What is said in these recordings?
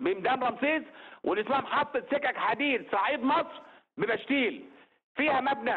بميدان رمسيس واللي اسمها محطه سكك حديد صعيد مصر ببشتيل فيها مبنى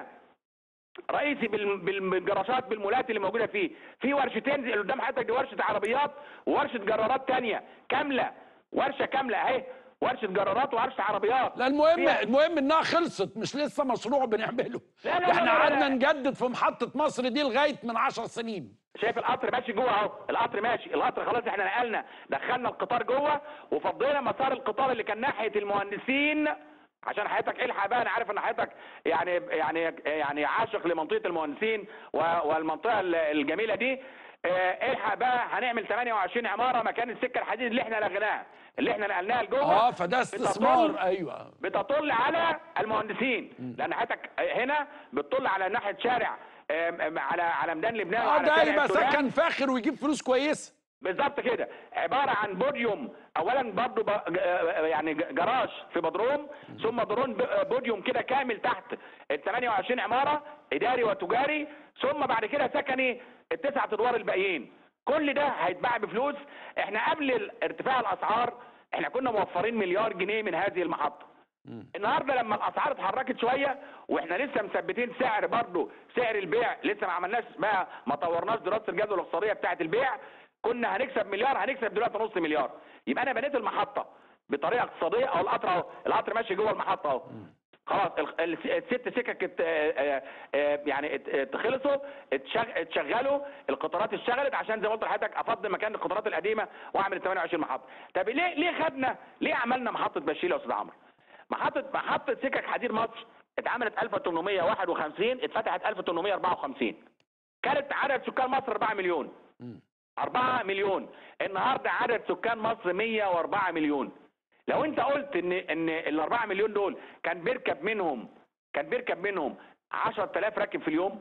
رئيسي بال- بال- بالجراشات بالمولات اللي موجوده فيه في ورشتين اللي قدام حضرتك دي ورشه عربيات وورشه جرارات تانية كامله ورشه كامله اهي ورشه جرارات وورشه عربيات لا المهم فيها- المهم انها خلصت مش لسه مشروع بنعمله لا، لا، ده لا، احنا لا، لا، قعدنا لا. نجدد في محطه مصر دي لغايه من عشر سنين شايف القطر ماشي جوه اهو القطر ماشي القطر خلاص احنا نقلنا دخلنا القطار جوه وفضينا مسار القطار اللي كان ناحيه المهندسين عشان حضرتك الحق بقى انا عارف ان حضرتك يعني يعني يعني عاشق لمنطقه المهندسين و- والمنطقه ال- الجميله دي اه، الحق بقى هنعمل 28 عماره مكان السكه الحديد اللي احنا لغيناها اللي احنا نقلناها لجوه اه فده استثمار بتطل- ايوه بتطل على المهندسين لان حضرتك هنا بتطل على ناحيه شارع ام- ام- على على ميدان لبنان اه وعلى ده شارع يبقى السودان. سكن فاخر ويجيب فلوس كويسه بالظبط كده عباره عن بوديوم اولا برضو ب... ج- يعني ج- جراج في بدروم ثم درون ب- بوديوم كده كامل تحت ال 28 عماره اداري وتجاري ثم بعد كده سكني التسعة ادوار الباقيين كل ده هيتباع بفلوس احنا قبل ال- ارتفاع الاسعار احنا كنا موفرين مليار جنيه من هذه المحطه النهارده لما الاسعار اتحركت شويه واحنا لسه مثبتين سعر برضه سعر البيع لسه ما عملناش بقى ما طورناش دراسه الجدوى الاقتصاديه بتاعه البيع كنا هنكسب مليار هنكسب دلوقتي نص مليار يبقى انا بنيت المحطه بطريقه اقتصاديه او القطر اهو القطر ماشي جوه المحطه اهو خلاص ال- ال- الست سكك ات- آه، آه، آه، يعني ات- ات- خلصوا اتشغ- اتشغلوا القطارات اشتغلت عشان زي ما قلت لحضرتك افضي مكان القطارات القديمه واعمل 28 محطه طب ليه ليه خدنا ليه عملنا محطه بشيله يا استاذ عمرو محطة محطة سكك حديد مصر اتعملت 1851 اتفتحت 1854 كانت عدد سكان مصر 4 مليون 4 مليون النهارده عدد سكان مصر 104 مليون لو انت قلت ان ان ال 4 مليون دول كان بيركب منهم كان بيركب منهم 10000 راكب في اليوم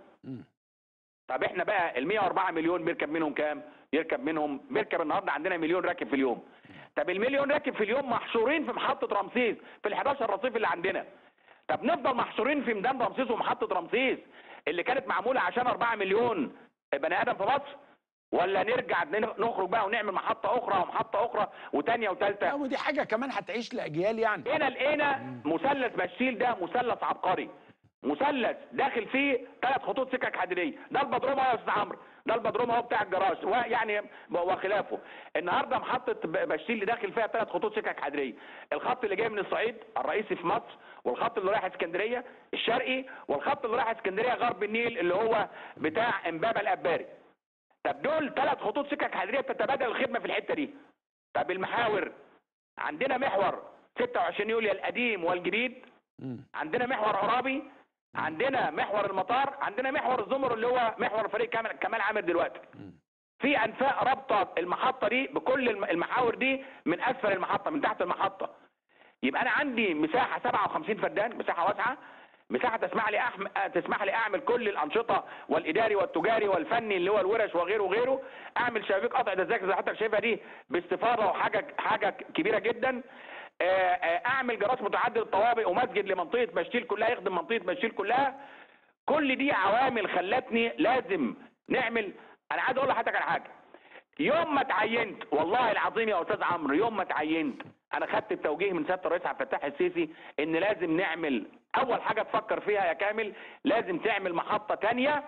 طب احنا بقى ال 104 مليون بيركب منهم كام؟ يركب منهم بيركب النهارده عندنا مليون راكب في اليوم. طب المليون راكب في اليوم محشورين في محطه رمسيس في ال 11 رصيف اللي عندنا. طب نفضل محشورين في ميدان رمسيس ومحطه رمسيس اللي كانت معموله عشان 4 مليون بني ادم في مصر ولا نرجع ن- نخرج بقى ونعمل محطه اخرى ومحطه اخرى وثانيه لا وثالثه ودي حاجه كمان هتعيش لاجيال يعني هنا لقينا مثلث بشيل ده مثلث عبقري مثلث داخل فيه ثلاث خطوط سكك حديديه ده البدروم اهو يا استاذ عمرو ده البدروم اهو بتاع الجراج ويعني وخلافه النهارده محطه ب- بشيل اللي داخل فيها ثلاث خطوط سكك حديديه الخط اللي جاي من الصعيد الرئيسي في مصر والخط اللي رايح اسكندريه الشرقي والخط اللي رايح اسكندريه غرب النيل اللي هو بتاع امبابه الاباري طب دول ثلاث خطوط سكك حديديه بتتبادل الخدمه في الحته دي طب المحاور عندنا محور 26 يوليو القديم والجديد عندنا محور عرابي عندنا محور المطار عندنا محور الزمر اللي هو محور فريق كامل كمال عامر دلوقتي في انفاق رابطه المحطه دي بكل الم- المحاور دي من اسفل المحطه من تحت المحطه يبقى انا عندي مساحه 57 فدان مساحه واسعه مساحه تسمح لي أحم... تسمح لي اعمل كل الانشطه والاداري والتجاري والفني اللي هو الورش وغيره وغيره اعمل شبابيك قطع تذاكر زي حضرتك شايفها دي باستفاضه وحاجه حاجه كبيره جدا آه، آه، اعمل جراج متعدد الطوابق ومسجد لمنطقه بشتيل كلها يخدم منطقه بشتيل كلها كل دي عوامل خلتني لازم نعمل انا عايز اقول لحضرتك على حاجه يوم ما اتعينت والله العظيم يا استاذ عمرو يوم ما اتعينت انا خدت التوجيه من سياده الرئيس عبد الفتاح السيسي ان لازم نعمل اول حاجه تفكر فيها يا كامل لازم تعمل محطه تانية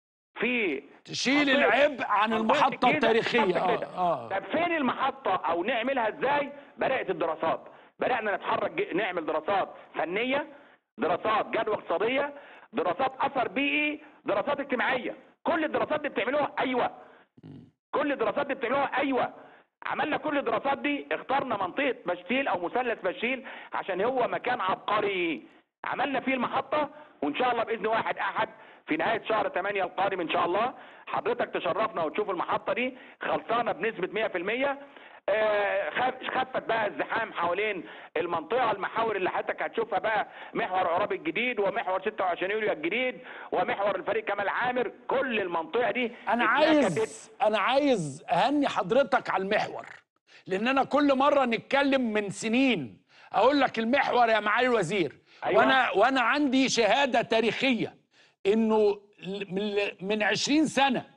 في تشيل منطقة- العبء عن منطقة المحطه الجيزة. التاريخيه بالظبط اه كده. اه طب فين المحطة أو نعملها إزاي؟ بدأت الدراسات، بدأنا نتحرك ج- نعمل دراسات فنية، دراسات جدوى اقتصادية، دراسات أثر بيئي، دراسات اجتماعية، كل الدراسات دي بتعملوها أيوه. كل الدراسات دي بتعملوها أيوه. عملنا كل الدراسات دي اخترنا منطقة بشتيل أو مثلث بشتيل عشان هو مكان عبقري. عملنا فيه المحطة وإن شاء الله بإذن واحد أحد في نهاية شهر 8 القادم إن شاء الله حضرتك تشرفنا وتشوف المحطة دي خلصانة بنسبة 100% آه، خف- خفت بقى الزحام حوالين المنطقة المحاور اللي حضرتك هتشوفها بقى محور عرابي الجديد ومحور 26 يوليو الجديد ومحور الفريق كمال عامر كل المنطقة دي انا اتنكدت. عايز انا عايز اهني حضرتك على المحور لان انا كل مره نتكلم من سنين اقول لك المحور يا معالي الوزير أيوة. وانا وانا عندي شهاده تاريخيه انه ل- من من 20 سنه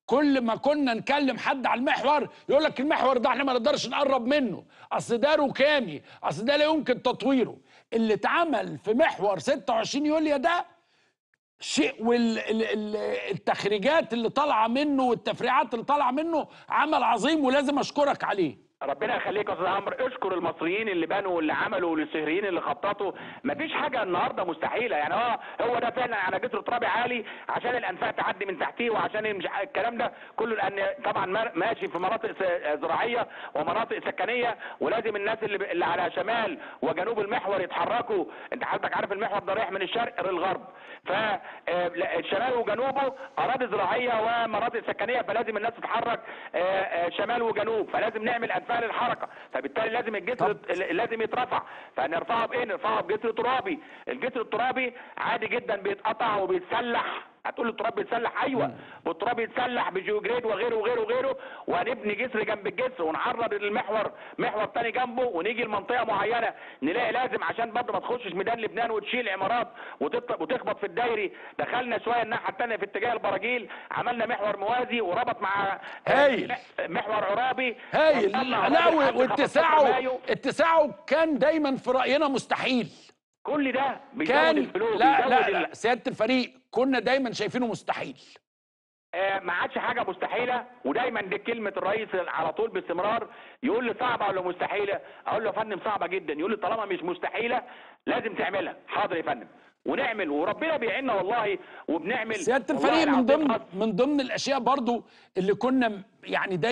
كل ما كنا نكلم حد على المحور يقول لك المحور ده احنا ما نقدرش نقرب منه اصل ده ركامي اصل ده لا يمكن تطويره اللي اتعمل في محور 26 يوليو ده شيء والتخريجات اللي طالعه منه والتفريعات اللي طالعه منه عمل عظيم ولازم اشكرك عليه ربنا يخليك يا استاذ عمرو اشكر المصريين اللي بنوا واللي عملوا والسهريين اللي خططوا مفيش حاجه النهارده مستحيله يعني اه هو ده فعلا على جسر ترابي عالي عشان الانفاق تعدي من تحتيه وعشان مش الكلام ده كله لان طبعا ما- ماشي في مناطق س- زراعيه ومناطق سكنيه ولازم الناس اللي, اللي على شمال وجنوب المحور يتحركوا انت حضرتك عارف المحور ده رايح من الشرق للغرب فالشمال وجنوبه اراضي زراعيه ومناطق سكنيه فلازم الناس تتحرك آه، آه، شمال وجنوب فلازم نعمل انفاق للحركه فبالتالي لازم الجسر طب. لازم يترفع فنرفعه بايه نرفعه بجسر ترابي الجسر الترابي عادي جدا بيتقطع وبيتسلح هتقول لي التراب بيتسلح ايوه والتراب يتسلح بجيوجريد وغيره وغيره وغيره وهنبني جسر جنب الجسر ونعرض المحور محور تاني جنبه ونيجي لمنطقه معينه نلاقي لازم عشان برضه ما تخشش ميدان لبنان وتشيل عمارات وتط- وتخبط في الدايري دخلنا شويه الناحيه الثانيه في اتجاه البراجيل عملنا محور موازي وربط مع هايل. محور عرابي هايل وصلنا لا عرابي و- لحد 15 واتساعه مايو. اتساعه كان دايما في راينا مستحيل كل ده بيزود كان الفلو لا بيزود لا, ال- لا سياده الفريق كنا دايما شايفينه مستحيل آه، ما عادش حاجه مستحيله ودايما دي كلمه الرئيس على طول باستمرار يقول لي صعبه ولا مستحيله اقول له يا فندم صعبه جدا يقول لي طالما مش مستحيله لازم تعملها حاضر يا فندم ونعمل وربنا بيعيننا والله وبنعمل سياده والله الفريق من العظيم ضمن من ضمن الاشياء برضو اللي كنا يعني دايما